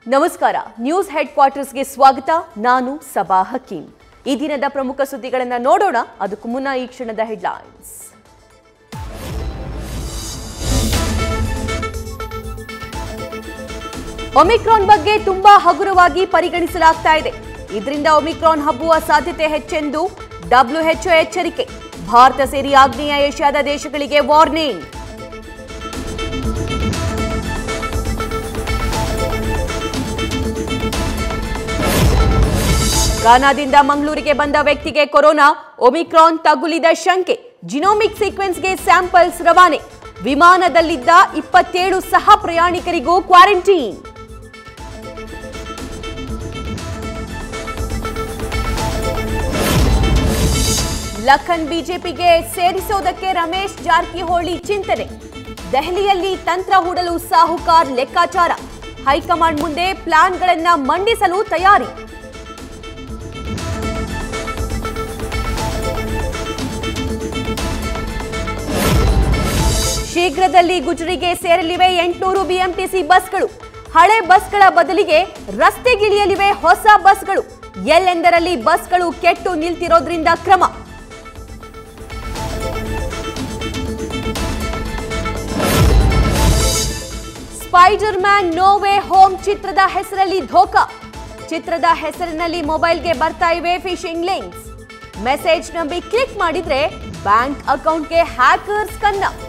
ನಮಸ್ಕಾರ news head ಕ್ವಾರ್ಟರ್ಸ್ಗೆ ಸ್ವಾಗತ ನಾನು ಸಬಾ ಹಕೀಂ ಈ ದಿನದ ಪ್ರಮುಖ ಸುದ್ದಿಗಳನ್ನು ನೋಡೋಣ ಅದಕ್ಕೂ ಮುನ್ನ ಈ ಕ್ಷಣದ ಹೆಡ್ಲೈನ್ಸ್ ಒಮಿಕ್ರಾನ್ ಬಗ್ಗೆ ತುಂಬಾ ಹಗುರವಾಗಿ ಪರಿಗಣಿಸಲಾಗ್ತಾ ಇದೆ ಇದರಿಂದ ಒಮಿಕ್ರಾನ್ ಹಬ್ಬುವ ಸಾಧ್ಯತೆ ಹೆಚ್ಚೆಂದು ಡಬ್ಲ್ಯೂಎಚ್ಒ ಎಚ್ಚರಿಕೆ ಭಾರತ ಸೇರಿ ಆಗ್ನೇಯ ಏಷ್ಯಾದ ದೇಶಗಳಿಗೆ ವಾರ್ನಿಂಗ್ ಗಾನಾದಿಂದ ಮಂಗಳೂರಿಗೆ ಬಂದ ವ್ಯಕ್ತಿಗೆ ಕೊರೋನಾ ಒಮಿಕ್ರಾನ್ ತಗುಲಿದ ಶಂಕೆ ಜಿನೋಮಿಕ್ ಸೀಕ್ವೆನ್ಸ್ಗೆ ಸ್ಯಾಂಪಲ್ಸ್ ರವಾನೆ ವಿಮಾನದಲ್ಲಿದ್ದ ಇಪ್ಪತ್ತೇಳು ಸಹ ಪ್ರಯಾಣಿಕರಿಗೂ ಕ್ವಾರಂಟೈನ್ ಲಖನ್ ಬಿಜೆಪಿಗೆ ಸೇರಿಸೋದಕ್ಕೆ ರಮೇಶ್ ಜಾರಕಿಹೊಳಿ ಚಿಂತನೆ ದೆಹಲಿಯಲ್ಲಿ ತಂತ್ರ ಹೂಡಲು ಸಾಹುಕಾರ್ ಲೆಕ್ಕಾಚಾರ ಹೈಕಮಾಂಡ್ ಮುಂದೆ ಪ್ಲಾನ್ಗಳನ್ನ ಮಂಡಿಸಲು ತಯಾರಿ ಶೀಘ್ರದಲ್ಲಿ ಗುಜರಿಗೆ ಸೇರಲಿವೆ ಎಂಟುನೂರು ಬಿಎಂಟಿಸಿ ಬಸ್ಗಳು ಹಳೆ ಬಸ್ಗಳ ಬದಲಿಗೆ ರಸ್ತೆಗಿಳಿಯಲಿವೆ ಹೊಸ ಬಸ್ಗಳು ಎಲ್ಲೆಂದರಲ್ಲಿ ಬಸ್ಗಳು ಕೆಟ್ಟು ನಿಲ್ತಿರೋದ್ರಿಂದ ಕ್ರಮ ಸ್ಪೈಡರ್ ಮ್ಯಾನ್ ನೋವೇ ಹೋಮ್ ಚಿತ್ರದ ಹೆಸರಲ್ಲಿ ಧೋಕಾ ಚಿತ್ರದ ಹೆಸರಿನಲ್ಲಿ ಮೊಬೈಲ್ಗೆ ಬರ್ತಾ ಇವೆ ಫಿಶಿಂಗ್ ಲಿಂಕ್ಸ್ ಮೆಸೇಜ್ ನಂಬಿ ಕ್ಲಿಕ್ ಮಾಡಿದ್ರೆ ಬ್ಯಾಂಕ್ ಅಕೌಂಟ್ಗೆ ಹ್ಯಾಕರ್ಸ್ ಕನ್ನ